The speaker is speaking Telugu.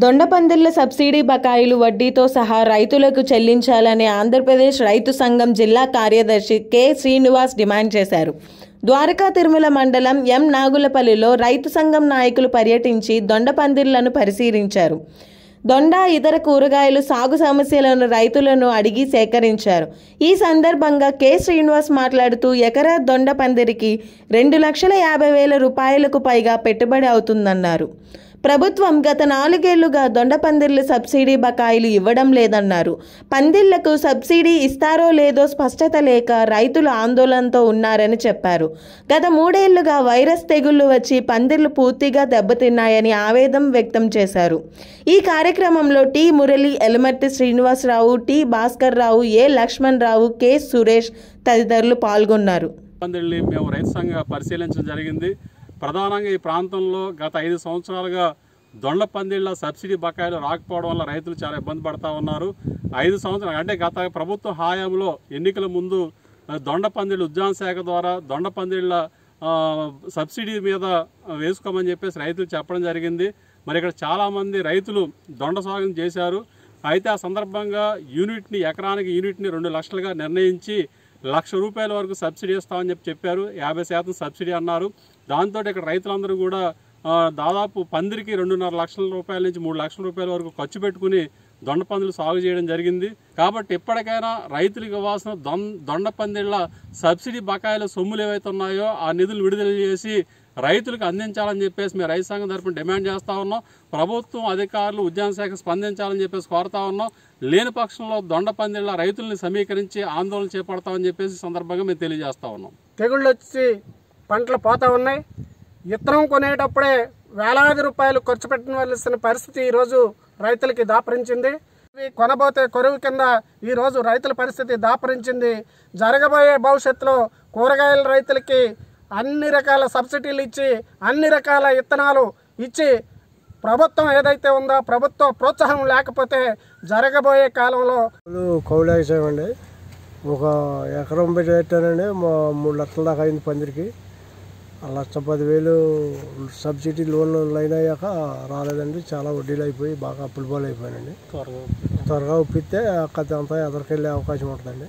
దొండపందిళ్ల సబ్సిడీ బకాయిలు వడ్డీతో సహా రైతులకు చెల్లించాలని ఆంధ్రప్రదేశ్ రైతు సంఘం జిల్లా కార్యదర్శి కె శ్రీనివాస్ డిమాండ్ చేశారు ద్వారకా తిరుమల మండలం ఎం నాగులపల్లిలో రైతు సంఘం నాయకులు పర్యటించి దొండపందిళ్లను పరిశీలించారు దొండ ఇతర కూరగాయలు సాగు సమస్యలను రైతులను అడిగి సేకరించారు ఈ సందర్భంగా కె శ్రీనివాస్ మాట్లాడుతూ ఎకరా దొండ పందిరికి రెండు లక్షల యాభై వేల రూపాయలకు పైగా పెట్టుబడి అవుతుందన్నారు ప్రభుత్వం గత నాలుగేళ్లుగా దొండ పందిర్లు సబ్సిడీ బకాయిలు ఇవ్వడం లేదన్నారు పందిళ్లకు సబ్సిడీ ఇస్తారో లేదో స్పష్టత లేక రైతులు ఆందోళనతో ఉన్నారని చెప్పారు గత మూడేళ్లుగా వైరస్ తెగుళ్లు వచ్చి పందిర్లు పూర్తిగా దెబ్బతిన్నాయని ఆవేదన వ్యక్తం చేశారు ఈ కార్యక్రమంలో T Murali Elamarthi Srinivasarao T Bhaskar Rao A Lakshman Rao K Suresh తదితరులు పాల్గొన్నారు పందిళ్ళని మేము రైతు సంఘంగా పరిశీలించడం జరిగింది ప్రధానంగా ఈ ప్రాంతంలో గత ఐదు సంవత్సరాలుగా దొండ పందిళ్ళ సబ్సిడీ బకాయిలు రాకపోవడం వల్ల రైతులు చాలా ఇబ్బంది పడతా ఉన్నారు ఐదు సంవత్సరాలు అంటే గత ప్రభుత్వ హయాంలో ఎన్నికల ముందు ఆ, దొండ పందిళ్ళ ఉద్యాన శాఖ ద్వారా దొండ పందిళ్ళ ఆ, సబ్సిడీ మీద వేసుకోమని చెప్పేసి రైతులు చెప్పడం జరిగింది మరి ఇక్కడ చాలామంది రైతులు దొండ సాగు చేశారు అయితే ఆ సందర్భంగా యూనిట్ని ఎకరానికి యూనిట్ని రెండు లక్షలుగా నిర్ణయించి లక్ష రూపాయల వరకు సబ్సిడీ ఇస్తామని చెప్పి చెప్పారు యాభై శాతం సబ్సిడీ అన్నారు దాంతో ఇక్కడ రైతులందరూ కూడా ఆ, దాదాపు పందిరికి రెండున్నర లక్షల రూపాయల నుంచి మూడు లక్షల రూపాయల వరకు ఖర్చు పెట్టుకుని దొండ పందులు సాగు చేయడం జరిగింది కాబట్టి ఎప్పటికైనా రైతులకు ఇవ్వాల్సిన దొం దొండ పందిళ్ళ సబ్సిడీ బకాయిల సొమ్ములు ఏవైతే ఉన్నాయో ఆ నిధులు విడుదల చేసి రైతులకు అందించాలని చెప్పేసి మేము రైతు సంఘం తరపున డిమాండ్ చేస్తా ఉన్నాం ప్రభుత్వం అధికారులు ఉద్యాన శాఖ స్పందించాలని చెప్పేసి కోరుతా ఉన్నాం లేని పక్షంలో దొండ పందిళ్ళ రైతుల్ని సమీకరించి ఆందోళన చేపడతామని చెప్పేసి ఈ సందర్భంగా మేము తెలియజేస్తా ఉన్నాం తెగుళ్ళు వచ్చి పంటలు పోతా ఉన్నాయి విత్తనం కొనేటప్పుడే వేలాది రూపాయలు ఖర్చు పెట్టవలసిన పరిస్థితి ఈరోజు రైతులకి దాపరించింది ఇవి కొనబోతే కొరువు కింద ఈరోజు రైతుల పరిస్థితి దాపరించింది జరగబోయే భవిష్యత్తులో కూరగాయల రైతులకి అన్ని రకాల సబ్సిడీలు ఇచ్చి అన్ని రకాల విత్తనాలు ఇచ్చి ప్రభుత్వం ఏదైతే ఉందో ప్రభుత్వ ప్రోత్సాహం లేకపోతే జరగబోయే కాలంలో ఇప్పుడు కౌలు వేసామండి ఒక ఎకరం పెట్టి పెట్టానండి మా మూడు లక్షల దాకా అయింది పందిరికి ఆ లక్ష పదివేలు సబ్సిడీ లోన్లు లైన్ అయ్యాక రాలేదండి చాలా వడ్డీలు అయిపోయి బాగా అప్పుల పాలు అయిపోయానండి త్వరగా ఒప్పిస్తే కథ అంతా ఎదరికెళ్ళే అవకాశం ఉంటుందండి